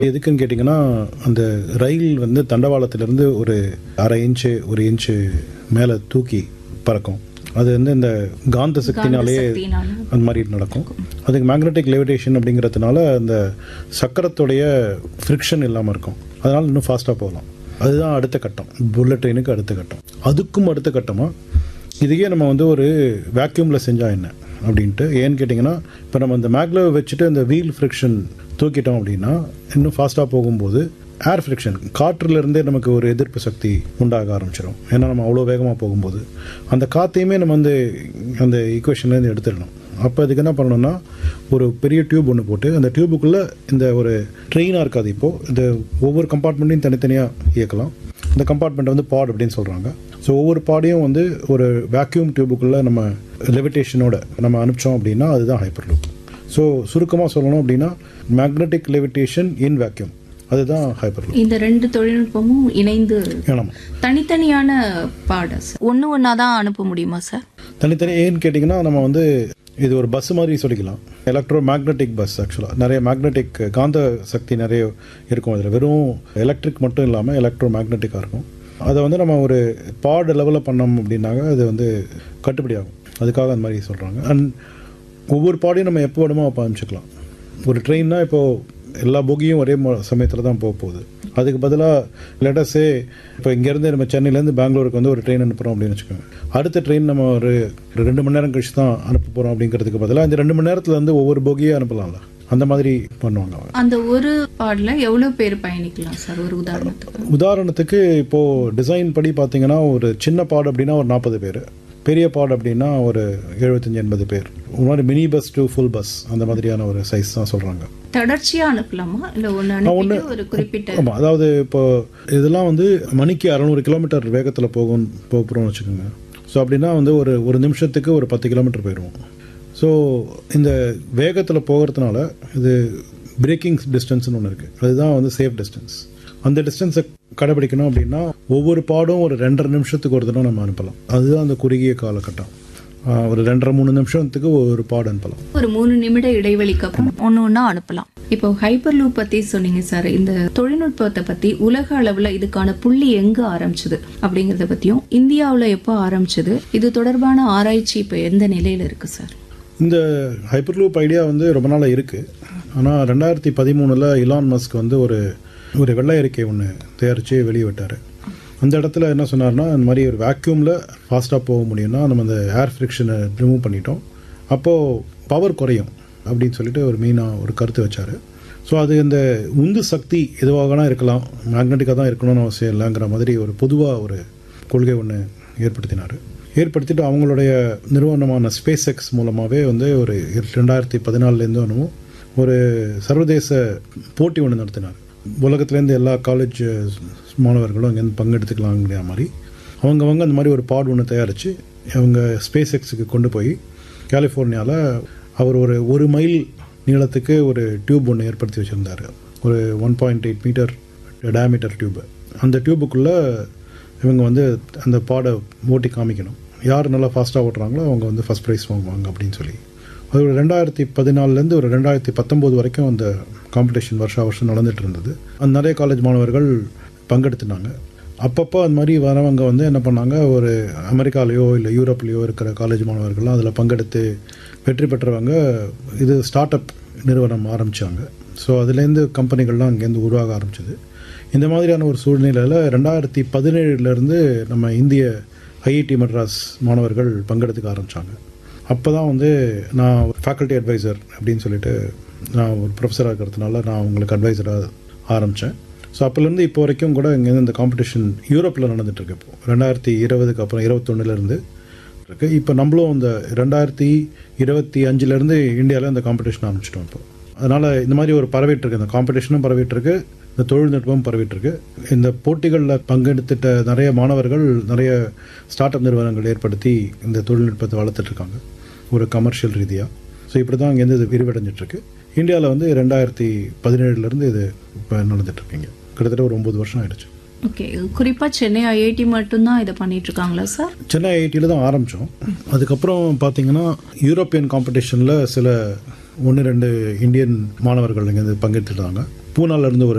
எதுக்குன்னு கேட்டிங்கன்னா அந்த ரயில் வந்து தண்டவாளத்திலிருந்து ஒரு அரை இன்ச்சு ஒரு இன்ச்சு மேலே தூக்கி பறக்கும் அது வந்து இந்த காந்த சக்தினாலேயே சக்தியினால. அந்த மாதிரி நடக்கும் அதுக்கு மேக்னெட்டிக் லெவிடேஷன் அப்படிங்கிறதுனால அந்த சக்கரத்துடைய ஃப்ரிக்ஷன் இல்லாமல் இருக்கும் அதனால் இன்னும் ஃபாஸ்ட்டாக போகலாம் அதுதான் அடுத்த கட்டம் புல்லட் ட்ரெயினுக்கு அடுத்த கட்டம் அதுக்கும் அடுத்த கட்டமாக இதையே நம்ம வந்து ஒரு வேக்யூமில் செஞ்சால் என்ன அப்படின்ட்டு ஏன்னு கேட்டிங்கன்னா இப்போ நம்ம இந்த மேக்லோ வச்சுட்டு இந்த வீல் ஃப்ரிக்ஷன் தூக்கிட்டோம் அப்படின்னா இன்னும் ஃபாஸ்ட்டாக போகும்போது ஏர் ஃப்ரிக்ஷன் காற்றுலேருந்தே நமக்கு ஒரு எதிர்ப்பு சக்தி உண்டாக ஆரம்பிச்சிடும் ஏன்னா நம்ம அவ்வளோ வேகமாக போகும்போது அந்த காற்றையுமே நம்ம வந்து அந்த ஈக்குவேஷன்லேருந்து எடுத்துடணும் அப்போ அதுக்கு என்ன பண்ணணும்னா ஒரு பெரிய டியூப் ஒன்று போட்டு அந்த டியூபுக்குள்ளே இந்த ஒரு ட்ரெயினாக இருக்காது இப்போது இந்த ஒவ்வொரு கம்பார்ட்மெண்ட்டையும் தனித்தனியாக இயக்கலாம் இந்த கம்பார்ட்மெண்ட் வந்து பாட் அப்படின்னு சொல்கிறாங்க ஸோ ஒவ்வொரு பாடையும் வந்து ஒரு வேக்யூம் டியூபுக்குள்ளே நம்ம லெவிடேஷனோட நம்ம அனுப்பிச்சோம் அப்படின்னா அதுதான் ஹைப்பர் லூப் ஸோ சுருக்கமாக சொல்லணும் அப்படின்னா மேக்னெட்டிக் லெவிடேஷன் இன் வேக்யூம் அதுதான் ஹைப்பர் லூப் இந்த ரெண்டு தொழில்நுட்பமும் இணைந்து ஏன்னா தனித்தனியான பாட சார் ஒன்று ஒன்றா தான் அனுப்ப முடியுமா சார் தனித்தனி ஏன்னு கேட்டிங்கன்னா நம்ம வந்து இது ஒரு பஸ் மாதிரி சொல்லிக்கலாம் எலக்ட்ரோ மேக்னெட்டிக் பஸ் ஆக்சுவலாக நிறைய மேக்னெட்டிக் காந்த சக்தி நிறைய இருக்கும் அதில் வெறும் எலக்ட்ரிக் மட்டும் இல்லாமல் எலக்ட்ரோ மேக்னெட்டிக்காக இருக்கும் அதை வந்து நம்ம ஒரு பாட் லெவலில் பண்ணோம் அப்படின்னாக்க அது வந்து கட்டுப்படி ஆகும் அதுக்காக அந்த மாதிரி சொல்கிறாங்க அண்ட் ஒவ்வொரு பாடையும் நம்ம எப்போ வேணுமோ அப்போ அனுப்பிச்சிக்கலாம் ஒரு ட்ரெயின்னா இப்போது எல்லா போகியும் ஒரே சமயத்தில் தான் போக போகுது அதுக்கு பதிலாக லெட்டஸே இப்போ இங்கேருந்து நம்ம சென்னையிலேருந்து பெங்களூருக்கு வந்து ஒரு ட்ரெயின் அனுப்புகிறோம் அப்படின்னு வச்சுக்கோங்க அடுத்த ட்ரெயின் நம்ம ஒரு ஒரு ரெண்டு மணி நேரம் கழிச்சு தான் அனுப்ப போகிறோம் அப்படிங்கிறதுக்கு பதிலாக இந்த ரெண்டு மணி நேரத்தில் வந்து ஒவ்வொரு போகியே அனுப்பலாம்ல அந்த மாதிரி பண்ணுவாங்க அவங்க அந்த ஒரு பாடல எவ்வளவு பேர் பயணிக்கலாம் சார் ஒரு உதாரணத்துக்கு உதாரணத்துக்கு இப்போது டிசைன் படி பார்த்தீங்கன்னா ஒரு சின்ன பாடு அப்படின்னா ஒரு நாற்பது பேர் பெரிய பாடு அப்படின்னா ஒரு எழுபத்தஞ்சி எண்பது பேர் ஒரு மாதிரி mini bus to full bus அந்த மாதிரியான ஒரு சைஸ் தான் சொல்கிறாங்க தொடர்ச்சியா அனுப்பலாமா இல்ல ஒண்ணு அனுப்பிட்டு ஒரு குறிப்பிட்ட ஆமாம் அதாவது இப்போ இதெல்லாம் வந்து மணிக்கு அறநூறு கிலோமீட்டர் வேகத்தில் போகும் போகிறோம்னு வச்சுக்கோங்க ஸோ அப்படின்னா வந்து ஒரு ஒரு நிமிஷத்துக்கு ஒரு பத்து கிலோமீட்டர் போயிடுவோம் ஸோ இந்த வேகத்தில் போகிறதுனால இது பிரேக்கிங் டிஸ்டன்ஸ்னு ஒன்று இருக்குது அதுதான் வந்து சேஃப் டிஸ்டன்ஸ் அந்த டிஸ்டன்ஸை கடைபிடிக்கணும் அப்படின்னா ஒவ்வொரு பாடும் ஒரு ரெண்டரை நிமிஷத்துக்கு ஒரு தடவை நம்ம அனுப்பலாம் அதுதான் அந்த குறுகிய காலகட்டம் ஆஹ் ஒரு ரெண்டரை மூணு நிமிஷத்துக்கு ஒரு பாடு அனுப்பலாம் ஒரு மூணு நிமிட இடைவெளிக்கு அப்புறம் ஒன்று ஒன்றா அனுப்பலாம் இப்போ ஹைப்பர் லூப் பத்தி சொன்னீங்க சார் இந்த தொழில்நுட்பத்தை பத்தி உலக அளவுல இதுக்கான புள்ளி எங்க ஆரம்பிச்சது அப்படிங்கறத பத்தியும் இந்தியாவுல எப்போ ஆரம்பிச்சது இது தொடர்பான ஆராய்ச்சி இப்போ எந்த நிலையில இருக்கு சார் இந்த ஹைப்பர்லூப் ஐடியா வந்து ரொம்ப நாளாக இருக்குது ஆனால் ரெண்டாயிரத்தி பதிமூணில் இலான் மஸ்க் வந்து ஒரு ஒரு வெள்ளை அறிக்கை ஒன்று தயாரித்து வெளியே விட்டார் அந்த இடத்துல என்ன சொன்னார்னா இந்த மாதிரி ஒரு வேக்யூமில் ஃபாஸ்ட்டாக போக முடியும்னா நம்ம அந்த ஏர் ஃப்ரிக்ஷனை ரிமூவ் பண்ணிட்டோம் அப்போது பவர் குறையும் அப்படின்னு சொல்லிட்டு ஒரு மெயினாக ஒரு கருத்து வச்சார் ஸோ அது இந்த உந்து சக்தி எதுவாகனா இருக்கலாம் மேக்னெட்டிக்காக தான் இருக்கணும்னு அவசியம் இல்லைங்கிற மாதிரி ஒரு பொதுவாக ஒரு கொள்கை ஒன்று ஏற்படுத்தினார் ஏற்படுத்திட்டு அவங்களுடைய நிறுவனமான ஸ்பேஸ் எக்ஸ் மூலமாகவே வந்து ஒரு ரெண்டாயிரத்தி பதினாலுலேருந்து ஒன்றும் ஒரு சர்வதேச போட்டி ஒன்று நடத்தினார் உலகத்துலேருந்து எல்லா காலேஜ் மாணவர்களும் அங்கேருந்து பங்கெடுத்துக்கலாங்கிற மாதிரி அவங்கவங்க அந்த மாதிரி ஒரு பாட் ஒன்று தயாரித்து அவங்க ஸ்பேஸ் எக்ஸுக்கு கொண்டு போய் கலிஃபோர்னியாவில் அவர் ஒரு ஒரு மைல் நீளத்துக்கு ஒரு டியூப் ஒன்று ஏற்படுத்தி வச்சுருந்தார் ஒரு one point eight metre diameter tube அந்த டியூபுக்குள்ளே இவங்க வந்து அந்த பாடை ஓட்டி காமிக்கணும் யார் நல்லா ஃபாஸ்ட்டாக ஓட்டுறாங்களோ அவங்க வந்து ஃபஸ்ட் ப்ரைஸ் வாங்குவாங்க அப்படின்னு சொல்லி அது ஒரு ரெண்டாயிரத்தி பதினாலுலேருந்து ஒரு ரெண்டாயிரத்தி பத்தொம்போது வரைக்கும் அந்த காம்படிஷன் வருஷா வருஷம் நடந்துட்டு இருந்தது அந்த நிறைய காலேஜ் மாணவர்கள் பங்கெடுத்துனாங்க அப்பப்போ அந்த மாதிரி வரவங்க வந்து என்ன பண்ணாங்க ஒரு அமெரிக்காலேயோ இல்லை யூரோப்லேயோ இருக்கிற காலேஜ் மாணவர்கள்லாம் அதில் பங்கெடுத்து வெற்றி பெற்றவங்க இது ஸ்டார்ட் அப் நிறுவனம் ஆரம்பித்தாங்க ஸோ அதுலேருந்து கம்பெனிகள்லாம் அங்கேருந்து உருவாக ஆரம்பிச்சது இந்த மாதிரியான ஒரு சூழ்நிலையில் ரெண்டாயிரத்தி பதினேழுலேருந்து நம்ம இந்திய ஐஐடி மெட்ராஸ் மாணவர்கள் பங்கெடுத்துக்க ஆரம்பித்தாங்க அப்போ தான் வந்து நான் ஃபேக்கல்ட்டி அட்வைசர் அப்படின்னு சொல்லிட்டு நான் ஒரு ப்ரொஃபஸராக இருக்கிறதுனால நான் உங்களுக்கு அட்வைசராக ஆரம்பித்தேன் ஸோ அப்போலேருந்து இப்போ வரைக்கும் கூட இங்கேருந்து இந்த காம்படிஷன் யூரோப்பில் நடந்துட்டுருக்கு இப்போ ரெண்டாயிரத்தி இருபதுக்கு அப்புறம் இருபத்தொன்னுலேருந்து இருக்கு இப்போ நம்மளும் இந்த ரெண்டாயிரத்தி இருபத்தி அஞ்சுலேருந்து இந்தியாவில் இந்த காம்படிஷன் ஆரம்பிச்சிட்டோம் இப்போ அதனால் இந்த மாதிரி ஒரு பரவிட்டு இருக்கு இந்த காம்படிஷனும் பரவிட்டு இருக்கு இந்த தொழில்நுட்பமும் பரவிட்டு இருக்கு இந்த போட்டிகளில் பங்கெடுத்துட்ட நிறைய மாணவர்கள் நிறைய ஸ்டார்ட் அப் நிறுவனங்கள் ஏற்படுத்தி இந்த தொழில்நுட்பத்தை வளர்த்துட்டு இருக்காங்க ஒரு கமர்ஷியல் ரீதியாக ஸோ இப்படி தான் இங்கேருந்து இது விரிவடைஞ்சிட்டு இருக்கு இந்தியாவில் வந்து ரெண்டாயிரத்தி பதினேழுலேருந்து இது இப்போ நடந்துட்டு இருக்கீங்க கிட்டத்தட்ட ஒரு ஒம்பது வருஷம் ஆயிடுச்சு ஓகே குறிப்பா சென்னை ஐஐடி மட்டும்தான் இதை பண்ணிட்டு இருக்காங்களா சார் சென்னை ஐஐடியில் தான் ஆரம்பித்தோம் அதுக்கப்புறம் பார்த்தீங்கன்னா யூரோப்பியன் காம்படிஷனில் சில ஒன்று ரெண்டு இந்தியன் மாணவர்கள் இங்கே பங்கெடுத்துட்டாங்க பூனால இருந்து ஒரு